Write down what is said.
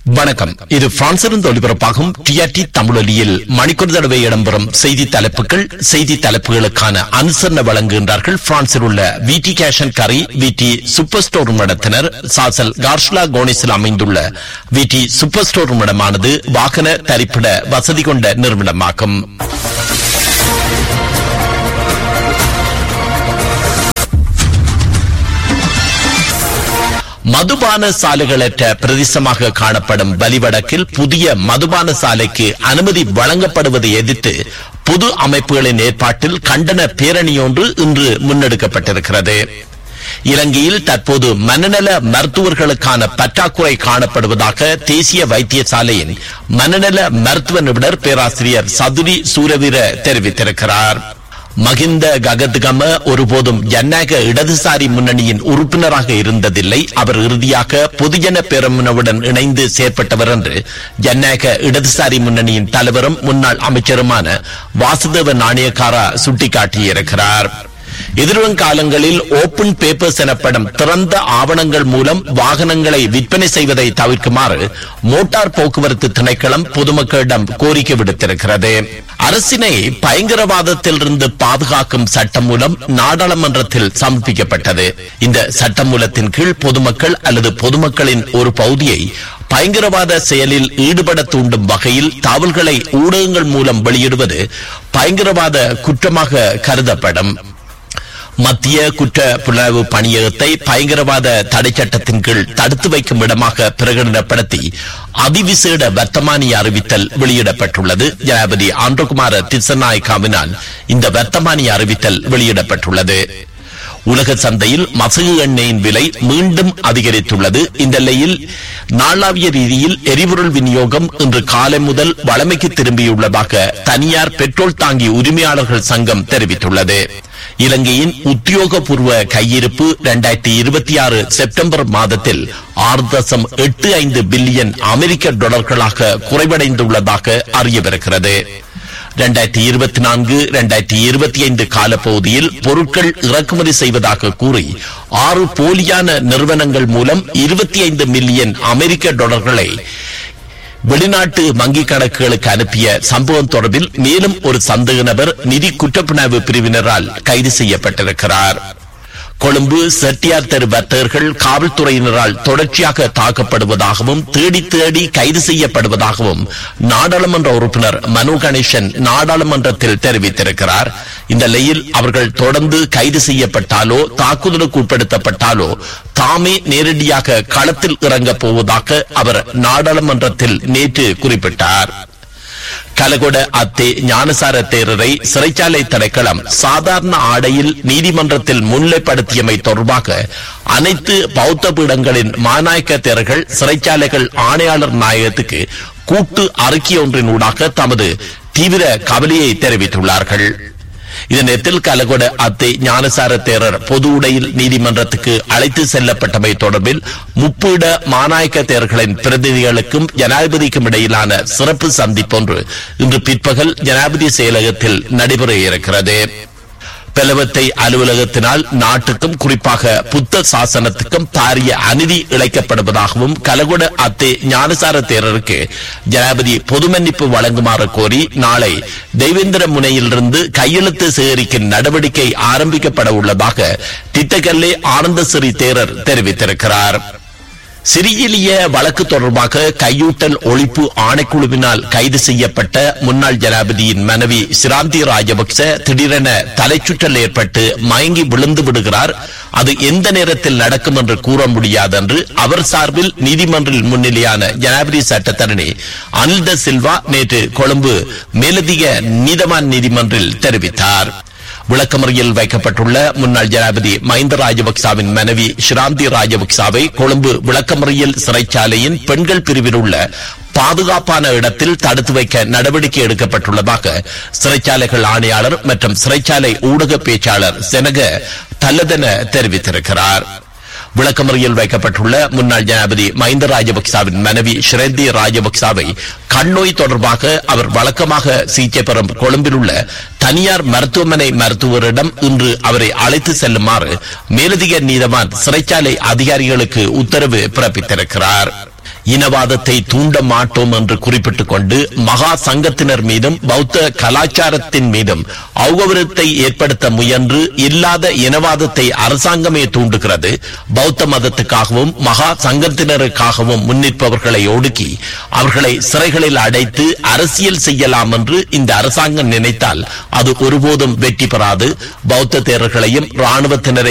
வணக்கம் இது பிரான்சிலிருந்து ஒலிபரப்பாகும் டிஆர்டி தமிழொலியில் மணிக்கொரு தடவை இடம்பெறும் செய்தி தலைப்புகள் செய்தி தலைப்புகளுக்கான அனுசரணை வழங்குகின்றார்கள் பிரான்சில் உள்ள விடி கேஷன் கரி விடி சூப்பர் ஸ்டோர் நடத்தினர் சாசல் கார்ஷ்லா கோனிஸில் அமைந்துள்ள விடி சூப்பர் ஸ்டோர் இடமானது வாகன தரிப்பிட வசதி கொண்ட நிறுவனமாகும் மதுபான சாலைகளற்ற பிரதேசமாக காணப்படும் வலிவடக்கில் புதிய மதுபான சாலைக்கு அனுமதி வழங்கப்படுவதை எதிர்த்து பொது அமைப்புகளின் ஏற்பாட்டில் கண்டன பேரணியொன்று இன்று முன்னெடுக்கப்பட்டிருக்கிறது இலங்கையில் தற்போது மனநல மருத்துவர்களுக்கான பற்றாக்குறை காணப்படுவதாக தேசிய வைத்தியசாலையின் மனநல மருத்துவ நிபுணர் பேராசிரியர் சதுரி சூரவீர தெரிவித்திருக்கிறார் மகிந்த ககத்கம ஒருபோதும் ஜனநாயக இடதுசாரி முன்னணியின் உறுப்பினராக இருந்ததில்லை அவர் இறுதியாக பொதுஜன பெரமுனவுடன் இணைந்து செயற்பட்டவர் என்று ஜனநாயக இடதுசாரி முன்னணியின் தலைவரும் முன்னாள் அமைச்சருமான வாசுதேவ நாணயக்காரா சுட்டிக்காட்டியிருக்கிறார் எதிர்வரும் காலங்களில் ஓபன் பேப்பர்ஸ் எனப்படும் திறந்த ஆவணங்கள் மூலம் வாகனங்களை விற்பனை செய்வதை தவிர்க்குமாறு மோட்டார் போக்குவரத்து திணைக்களம் பொதுமக்களிடம் கோரிக்கை விடுத்திருக்கிறது அரசினை பயங்கரவாதத்திலிருந்து பாதுகாக்கும் சட்டம் மூலம் நாடாளுமன்றத்தில் சமர்ப்பிக்கப்பட்டது இந்த சட்டமூலத்தின் கீழ் பொதுமக்கள் அல்லது பொதுமக்களின் ஒரு பகுதியை பயங்கரவாத செயலில் ஈடுபட தூண்டும் வகையில் தகவல்களை ஊடகங்கள் மூலம் வெளியிடுவது பயங்கரவாத குற்றமாக கருதப்படும் மத்திய குற்ற புலனாய்வு பணியகத்தை பயங்கரவாத தடை சட்டத்தின் கீழ் தடுத்து வைக்கும் இடமாக பிரகடனப்படுத்தி அதிவிசேட வர்த்தமானி அறிவித்தல் வெளியிடப்பட்டுள்ளது ஜனாபதி ஆண்டகுமார திசநாயக்காவினால் இந்த வர்த்தமானி அறிவித்தல் வெளியிடப்பட்டுள்ளது உலக சந்தையில் மசகு எண்ணெயின் விலை மீண்டும் அதிகரித்துள்ளது இந்த நிலையில் நாளாவிய ரீதியில் எரிபொருள் விநியோகம் இன்று காலை முதல் வளமைக்கு திரும்பியுள்ளதாக தனியார் பெட்ரோல் தாங்கி உரிமையாளர்கள் சங்கம் தெரிவித்துள்ளது இலங்கையின் உத்தியோகபூர்வ கையிருப்பு இரண்டாயிரத்தி இருபத்தி ஆறு செப்டம்பர் மாதத்தில் ஆறு தசம் எட்டு ஐந்து பில்லியன் அமெரிக்க டாலர்களாக குறைவடைந்துள்ளதாக அறியவிருக்கிறது இரண்டாயிரத்தி இருபத்தி நான்கு இரண்டாயிரத்தி இருபத்தி ஐந்து காலப்பகுதியில் பொருட்கள் இறக்குமதி செய்வதாக கூறி ஆறு போலியான நிறுவனங்கள் மூலம் இருபத்தி ஐந்து மில்லியன் அமெரிக்க டாலர்களை வெளிநாட்டு வங்கிக் கணக்குகளுக்கு அனுப்பிய சம்பவம் தொடர்பில் மேலும் ஒரு சந்தேக நபர் நிதி குற்றப்புணர்வு பிரிவினரால் கைது செய்யப்பட்டிருக்கிறார் கொழும்பு செட்டியார் தெரு வர்த்தகர்கள் காவல்துறையினரால் தொடர்ச்சியாக தாக்கப்படுவதாகவும் தேடி தேடி கைது செய்யப்படுவதாகவும் நாடாளுமன்ற உறுப்பினர் மனு கணேசன் நாடாளுமன்றத்தில் தெரிவித்திருக்கிறார் இந்த நிலையில் அவர்கள் தொடர்ந்து கைது செய்யப்பட்டாலோ தாக்குதலுக்கு உட்படுத்தப்பட்டாலோ தாமே நேரடியாக களத்தில் இறங்கப் போவதாக அவர் நாடாளுமன்றத்தில் நேற்று குறிப்பிட்டார் கலகொட அத்தே ஞானசார தேரரை சிறைச்சாலை திணைக்களம் சாதாரண ஆடையில் நீதிமன்றத்தில் முன்னிலைப்படுத்தியமை தொடர்பாக அனைத்து பௌத்த பீடங்களின் மாநாயக்க தேரர்கள் சிறைச்சாலைகள் ஆணையாளர் நாயகத்துக்கு கூட்டு அறிக்கை ஒன்றினூடாக தமது தீவிர கவலையை தெரிவித்துள்ளார்கள் இதனத்தில் கலகொட அத்தை ஞானசார தேரர் பொது உடையில் நீதிமன்றத்துக்கு அழைத்து செல்லப்பட்டமை தொடர்பில் முப்பீட மாநாயக்க தேர்களின் பிரதிநிதிகளுக்கும் ஜனாதிபதிக்கும் இடையிலான சிறப்பு சந்திப்பொன்று இன்று பிற்பகல் ஜனாதிபதி செயலகத்தில் நடைபெற இருக்கிறது பெலவத்தை அலுவலகத்தினால் நாட்டுக்கும் குறிப்பாக புத்த சாசனத்துக்கும் பாரிய அநீதி இழைக்கப்படுவதாகவும் கலகுட அத்தே ஞானசார தேரருக்கு ஜனாபதி பொது மன்னிப்பு வழங்குமாறு கோரி நாளை தெய்வேந்திர முனையிலிருந்து கையெழுத்து சேகரிக்கும் நடவடிக்கை ஆரம்பிக்கப்பட உள்ளதாக திட்டக்கல்லே ஆனந்தசிறி தேரர் தெரிவித்திருக்கிறார் சிறியிலிய வழக்கு தொடர்பாக கையூட்டல் ஒழிப்பு ஆணைக்குழுவினால் கைது செய்யப்பட்ட முன்னாள் ஜனாதிபதியின் மனைவி சிராந்தி ராஜபக்ச திடீரென தலைச்சுற்றல் ஏற்பட்டு மயங்கி விழுந்து விடுகிறார் அது எந்த நேரத்தில் நடக்கும் என்று கூற முடியாது என்று அவர் சார்பில் நீதிமன்றில் முன்னிலையான ஜனாதிபதி சட்டத்தரணி அனில் த சில்வா நேற்று கொழும்பு மேலதிக நீதவான் நீதிமன்றில் தெரிவித்தார் விளக்கமறியல் வைக்கப்பட்டுள்ள முன்னாள் ஜனாதிபதி மஹிந்த ராஜபக்சாவின் மனைவி ஷிராந்தி ராஜபக்சாவை கொழும்பு விளக்கமறியல் சிறைச்சாலையின் பெண்கள் பிரிவில் உள்ள பாதுகாப்பான இடத்தில் தடுத்து வைக்க நடவடிக்கை எடுக்கப்பட்டுள்ளதாக சிறைச்சாலைகள் ஆணையாளர் மற்றும் சிறைச்சாலை ஊடக பேச்சாளர் செனக தல்லதென தெரிவித்திருக்கிறார் விளக்கமறியல் வைக்கப்பட்டுள்ள முன்னாள் ஜனாதிபதி மஹிந்த ராஜபக்சாவின் மனைவி ஷ்ரேந்தி ராஜபக்சாவை கண்ணோய் தொடர்பாக அவர் வழக்கமாக சிகிச்சை பெறும் கொழும்பில் உள்ள தனியார் மருத்துவமனை மருத்துவரிடம் இன்று அவரை அழைத்து செல்லுமாறு மேலதிக நீதவான் சிறைச்சாலை அதிகாரிகளுக்கு உத்தரவு பிறப்பித்திருக்கிறார் இனவாதத்தை தூண்ட மாட்டோம் என்று குறிப்பிட்டுக் கொண்டு மகா சங்கத்தினர் மீதும் பௌத்த கலாச்சாரத்தின் மீதும் அகௌரவத்தை ஏற்படுத்த முயன்று இல்லாத இனவாதத்தை அரசாங்கமே தூண்டுகிறது பௌத்த மதத்துக்காகவும் மகா சங்கத்தினருக்காகவும் முன்னிற்பவர்களை ஒடுக்கி அவர்களை சிறைகளில் அடைத்து அரசியல் செய்யலாம் என்று இந்த அரசாங்கம் நினைத்தால் அது ஒருபோதும் வெற்றி பெறாது பௌத்த தேரர்களையும் ராணுவத்தினரை